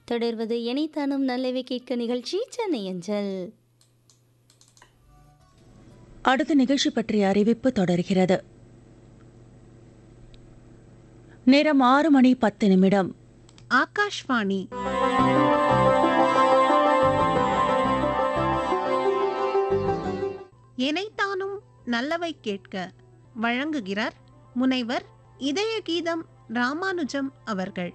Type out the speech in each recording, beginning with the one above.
தொடர்வது இணைத்தானும் நல்லவை கேட்க நிகழ்ச்சி சென்னை அஞ்சல் அடுத்த நிகழ்ச்சி பற்றிய அறிவிப்பு தொடர்கிறது நேரம் ஆறு மணி பத்து நிமிடம் ஆகாஷ்வாணி எனைத்தானும் நல்லவை கேட்க வழங்குகிறார் முனைவர் இதய கீதம் ராமானுஜம் அவர்கள்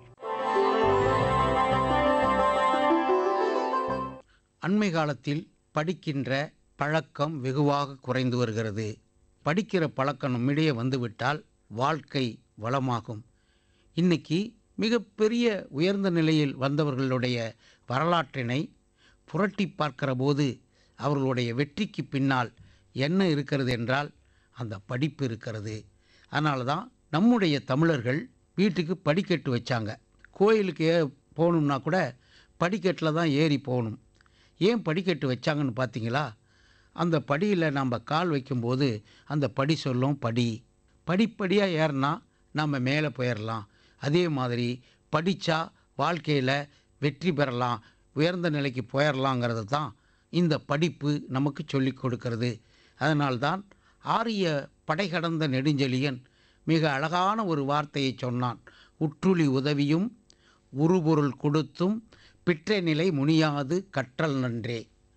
அண்மை காலத்தில் படிக்கின்ற பழக்கம் வெகுவாக குறைந்து வருகிறது படிக்கிற பழக்கம் நம்மிடையே வந்துவிட்டால் வாழ்க்கை வளமாகும் இன்னைக்கு மிகப்பெரிய உயர்ந்த நிலையில் வந்தவர்களுடைய வரலாற்றினை புரட்டி பார்க்கிற போது அவர்களுடைய வெற்றிக்கு பின்னால் என்ன இருக்கிறது என்றால் அந்த படிப்பு இருக்கிறது அதனால தான் நம்முடைய தமிழர்கள் வீட்டுக்கு படிக்கட்டு வச்சாங்க கோயிலுக்கு ஏ போகணும்னா கூட படிக்கட்டில் தான் ஏறி போகணும் ஏன் படிக்கட்டு வச்சாங்கன்னு பார்த்தீங்களா அந்த படியில் நம்ம கால் வைக்கும்போது அந்த படி சொல்லும் படி படிப்படியாக ஏறினா நம்ம மேலே போயிடலாம் அதே மாதிரி படித்தா வாழ்க்கையில் வெற்றி பெறலாம் உயர்ந்த நிலைக்கு போயிடலாங்கிறது தான் இந்த படிப்பு நமக்கு சொல்லிக் கொடுக்கிறது அதனால்தான் ஆரிய படை கடந்த நெடுஞ்செழியன் மிக அழகான ஒரு வார்த்தையை சொன்னான் உற்றுளி உதவியும் உருபொருள் கொடுத்தும் பிற்றை நிலை முனியாது கற்றல் நன்றே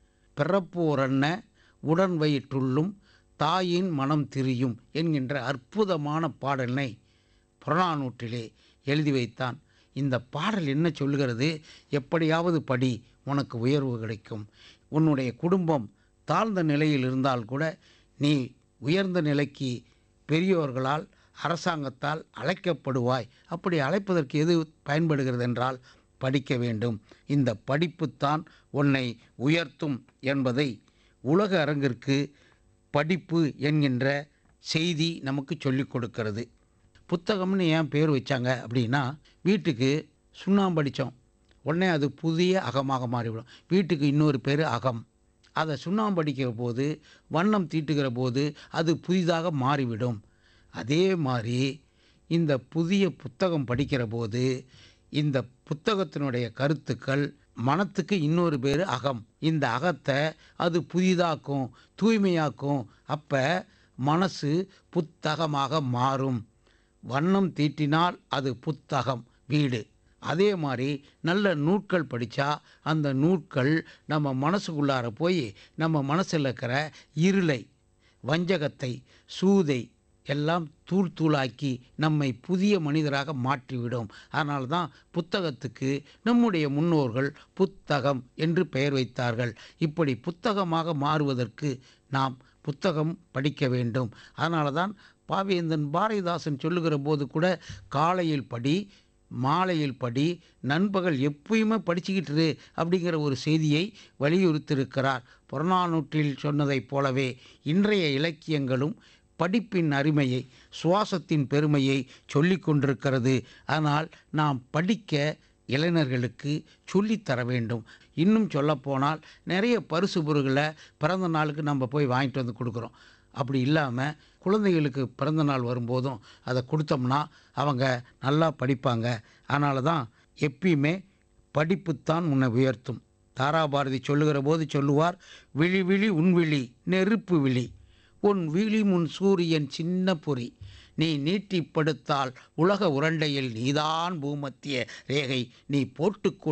பிறப்போரன்ன உடன் வயிற்றுள்ளும் தாயின் மனம் திரியும் என்கின்ற அற்புதமான பாடலினை புறநானூற்றிலே எழுதி வைத்தான் இந்த பாடல் என்ன சொல்லுகிறது எப்படியாவது படி உனக்கு உயர்வு கிடைக்கும் உன்னுடைய குடும்பம் தாழ்ந்த நிலையில் இருந்தால் கூட நீ உயர்ந்த நிலைக்கு பெரியோர்களால் அரசாங்கத்தால் அழைக்கப்படுவாய் அப்படி அழைப்பதற்கு எது பயன்படுகிறது என்றால் படிக்க வேண்டும் இந்த படிப்புத்தான் உன்னை உயர்த்தும் என்பதை உலக அரங்கிற்கு படிப்பு என்கின்ற செய்தி நமக்கு சொல்லிக் கொடுக்கிறது புத்தகம்னு ஏன் பேர் வச்சாங்க அப்படின்னா வீட்டுக்கு சுண்ணாம்பு அடித்தோம் உடனே அது புதிய அகமாக மாறிவிடும் வீட்டுக்கு இன்னொரு பேர் அகம் அதை சுண்ணாம்பு அடிக்கிற போது வண்ணம் தீட்டுகிற போது அது புதிதாக மாறிவிடும் அதே மாதிரி இந்த புதிய புத்தகம் படிக்கிற போது இந்த புத்தகத்தினுடைய கருத்துக்கள் மனத்துக்கு இன்னொரு பேர் அகம் இந்த அகத்தை அது புதிதாக்கும் தூய்மையாக்கும் அப்போ மனசு புத்தகமாக மாறும் வண்ணம் தீட்டினால் அது புத்தகம் வீடு அதே மாதிரி நல்ல நூட்கள் படித்தா அந்த நூட்கள் நம்ம மனசுக்குள்ளார போய் நம்ம மனசில் இருக்கிற இருளை வஞ்சகத்தை சூதை எல்லாம் தூள் தூளாக்கி நம்மை புதிய மனிதராக மாற்றிவிடும் அதனால தான் புத்தகத்துக்கு நம்முடைய முன்னோர்கள் புத்தகம் என்று பெயர் வைத்தார்கள் இப்படி புத்தகமாக மாறுவதற்கு நாம் புத்தகம் படிக்க வேண்டும் அதனால தான் பாவேந்தன் பாரதிதாசன் சொல்லுகிற போது கூட காலையில் படி மாலையில் படி நண்பகல் எப்பயுமே படிச்சுக்கிட்டு இரு அப்படிங்கிற ஒரு செய்தியை வலியுறுத்தியிருக்கிறார் புறநானூற்றில் சொன்னதைப் போலவே இன்றைய இலக்கியங்களும் படிப்பின் அருமையை சுவாசத்தின் பெருமையை சொல்லிக் கொண்டிருக்கிறது ஆனால் நாம் படிக்க இளைஞர்களுக்கு சொல்லித்தர வேண்டும் இன்னும் சொல்லப்போனால் நிறைய பரிசு பொருள்களை பிறந்த நாளுக்கு நம்ம போய் வாங்கிட்டு வந்து கொடுக்குறோம் அப்படி இல்லாமல் குழந்தைகளுக்கு பிறந்த நாள் வரும்போதும் அதை கொடுத்தோம்னா அவங்க நல்லா படிப்பாங்க அதனால தான் எப்பயுமே படிப்புத்தான் உன்னை உயர்த்தும் தாராபாரதி சொல்லுகிற போது சொல்லுவார் விழி விழி உன் விழி நெருப்பு விழி உன் விழி முன் சூரியன் சின்ன பொறி நீ நீட்டிப்படுத்தால் உலக உரண்டையில் நீதான் பூமத்திய ரேகை நீ போட்டுக்கொள்